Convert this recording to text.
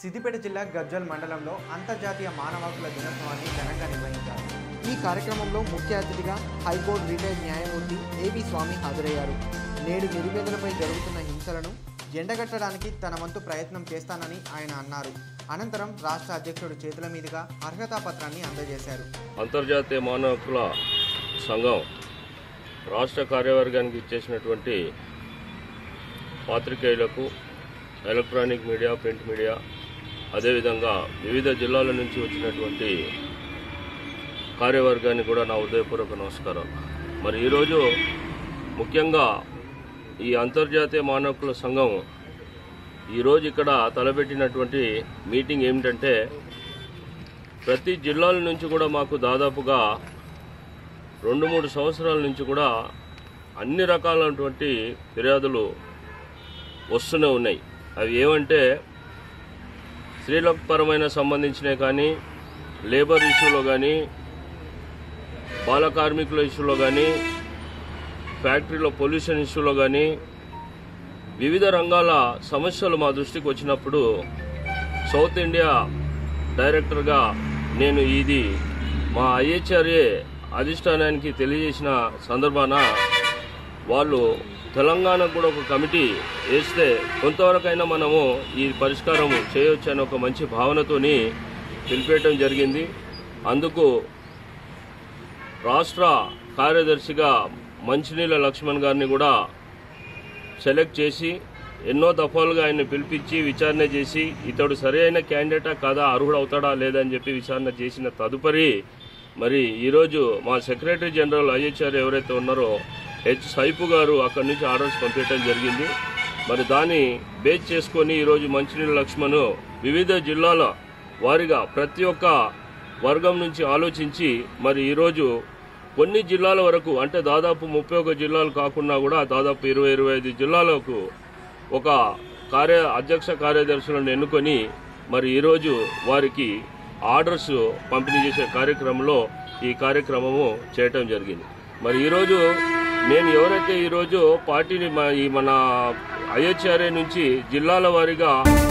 సిద్దిపేట జిల్లా గజ్వల్ మండలంలో అంతర్జాతీయ మానవ హక్కుల దినోత్సవాన్ని ఘనంగా నిర్వహించారు ఈ కార్యక్రమంలో ముఖ్య అతిథిగా హైకోర్టు రిటైర్డ్ న్యాయమూర్తి ఏవి స్వామి హాజరయ్యారు నేడు నిరుపేదలపై జరుగుతున్న హింసలను ఎండగట్టడానికి తన వంతు ప్రయత్నం చేస్తానని ఆయన అన్నారు అనంతరం రాష్ట్ర అధ్యక్షుడు చేతుల మీదుగా అర్హతా పత్రాన్ని అందజేశారు అంతర్జాతీయ మానవ హక్కుల సంఘం రాష్ట్ర కార్యవర్గానికి ఇచ్చేసినటువంటి పాత్రికేయులకు ఎలక్ట్రానిక్ మీడియా ప్రింట్ మీడియా అదేవిధంగా వివిధ జిల్లాల నుంచి వచ్చినటువంటి కార్యవర్గానికి కూడా నా ఉదయపూర్వక నమస్కారం మరి ఈరోజు ముఖ్యంగా ఈ అంతర్జాతీయ మానవ హక్కుల సంఘం ఈరోజు ఇక్కడ తలపెట్టినటువంటి మీటింగ్ ఏమిటంటే ప్రతి జిల్లాల నుంచి కూడా మాకు దాదాపుగా రెండు మూడు సంవత్సరాల నుంచి కూడా అన్ని రకాలైనటువంటి ఫిర్యాదులు వస్తూనే ఉన్నాయి అవి ఏమంటే స్త్రీలకు పరమైన సంబంధించినవి కానీ లేబర్ ఇష్యూలో కానీ బాల కార్మికుల ఇష్యూలో కానీ ఫ్యాక్టరీలో పొల్యూషన్ ఇష్యూలో కానీ వివిధ రంగాల సమస్యలు మా దృష్టికి వచ్చినప్పుడు సౌత్ ఇండియా డైరెక్టర్గా నేను ఇది మా ఐహెచ్ఆర్ఏ అధిష్టానానికి తెలియజేసిన సందర్భాన వాళ్ళు తెలంగాణకు కూడా ఒక కమిటీ వేస్తే కొంతవరకైనా మనము ఈ పరిష్కారం చేయొచ్చు అనే ఒక మంచి భావనతోని పిలిపేయటం జరిగింది అందుకు రాష్ట్ర కార్యదర్శిగా మంచినీళ్ళ లక్ష్మణ్ గారిని కూడా సెలెక్ట్ చేసి ఎన్నో దఫాలుగా ఆయన్ని పిలిపించి విచారణ చేసి ఇతడు సరైన క్యాండిడేటా కాదా అర్హుడు అవుతాడా లేదా అని చెప్పి విచారణ చేసిన తదుపరి మరి ఈరోజు మా సెక్రటరీ జనరల్ ఐహెచ్ఆర్ ఎవరైతే ఉన్నారో హెచ్ సైపు గారు అక్కడి నుంచి ఆర్డర్స్ పంపించడం జరిగింది మరి దాన్ని బేస్ చేసుకొని ఈరోజు మంచినీళ్ళ లక్ష్మణ్ వివిధ జిల్లాల వారిగా ప్రతి ఒక్క వర్గం నుంచి ఆలోచించి మరి ఈరోజు కొన్ని జిల్లాల వరకు అంటే దాదాపు ముప్పై ఒక జిల్లాలు కాకుండా కూడా దాదాపు ఇరవై ఇరవై ఐదు జిల్లాలకు ఒక కార్య అధ్యక్ష కార్యదర్శులను ఎన్నుకొని మరి ఈరోజు వారికి ఆర్డర్స్ పంపిణీ చేసే కార్యక్రమంలో ఈ కార్యక్రమము చేయటం జరిగింది మరి ఈరోజు నేను ఎవరైతే ఈరోజు పార్టీని మా- ఈ మన ఐహెచ్ఆర్ఏ నుంచి జిల్లాల వారీగా